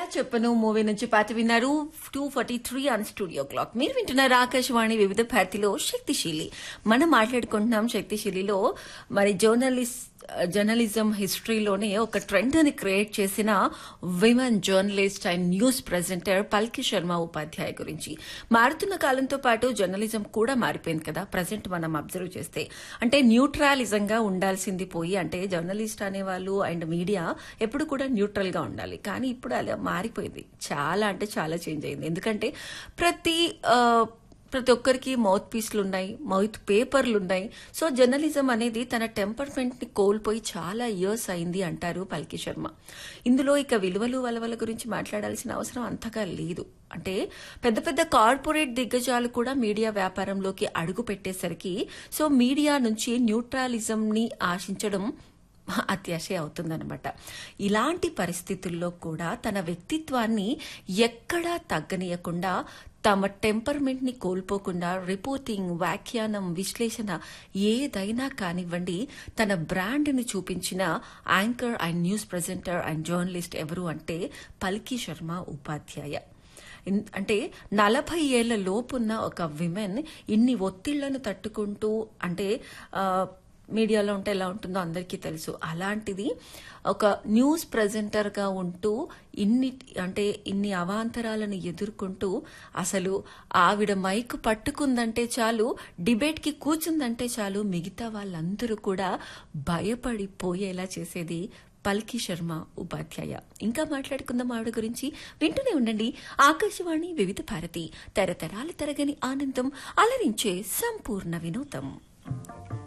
చెప్పను మూవీ నుంచి పాట విన్నారు two forty three on studio clock మీరు వింటున్నారు ఆకాశవాణి వివిధ భారతిలో శక్తిశీలి మనం మాట్లాడుకుంటున్నాం శక్తిశీలిలో మరి జర్నలిస్ట్ జర్నలిజం హిస్టరీలోనే ఒక ట్రెండ్ ని క్రియేట్ చేసిన women journalist and news presenter Palki Sharma Upadhyay గురించి మారుతున్న కాలంతో పాటు జర్నలిజం కూడా మారిపోయింది కదా ప్రజెంట్ మనం అబ్జర్వ్ చేస్తే అంటే న్యూట్రలిజంగా ఉండాల్సింది పోయి అంటే జర్నలిస్ట్ అనేవాళ్ళు అండ్ మీడియా ఎప్పుడు కూడా న్యూట్రల్ గా ఉండాలి కానీ ఇప్పుడు అలా మారిపోయింది చాలా అంటే చాలా చేంజ్ అయింది ఎందుకంటే ప్రతి ఆ, ప్రతి ఒక్కరికి మౌత్ పీస్లు ఉన్నాయి మౌత్ పేపర్లు ఉన్నాయి సో జర్నలిజం అనేది తన టెంపర్మెంట్ ని కోల్పోయి చాలా ఇయర్స్ అయింది అంటారు పల్కి శర్మ ఇందులో ఇక విలువలు వలవల గురించి మాట్లాడాల్సిన అవసరం అంతగా లేదు అంటే పెద్ద పెద్ద కార్పొరేట్ దిగ్గజాలు కూడా మీడియా వ్యాపారంలోకి అడుగు పెట్టేసరికి సో మీడియా నుంచి న్యూట్రలిజం ని ఆశించడం అత్యాశ అవుతుందన్నమాట ఇలాంటి పరిస్థితుల్లో కూడా తన వ్యక్తిత్వాన్ని ఎక్కడా తగ్గనీయకుండా తమ టెంపర్మెంట్ ని కోల్పోకుండా రిపోర్టింగ్ వ్యాఖ్యానం విశ్లేషణ ఏదైనా కానివ్వండి తన బ్రాండ్ ని చూపించిన anchor and news presenter and journalist ఎవరు అంటే పల్కి శర్మ ఉపాధ్యాయ ఇన్- అంటే నలభై ఏళ్ల లోపున్న ఒక విమెన్ ఇన్ని ఒత్తిళ్లను తట్టుకుంటూ అంటే ఆ, మీడియాలో ఉంటే ఎలా ఉంటుందో అందరికీ తెలుసు అలాంటిది ఒక న్యూస్ ప్రెజెంటర్ గా ఉంటూ ఇన్ని అంటే ఇన్ని అవాంతరాలను ఎదుర్కొంటూ అసలు ఆవిడ మైక్ పట్టుకుందంటే చాలు డిబేట్ కి కూర్చుందంటే చాలు మిగతా వాళ్ళందరూ కూడా భయపడిపోయేలా చేసేది పల్కి శర్మ ఉపాధ్యాయ ఇంకా మాట్లాడుకుందాం ఆవిడ గురించి వింటూనే ఉండండి ఆకాశవాణి వివిధ భారతి తరతరాల తరగని ఆనందం అలరించే సంపూర్ణ వినోదం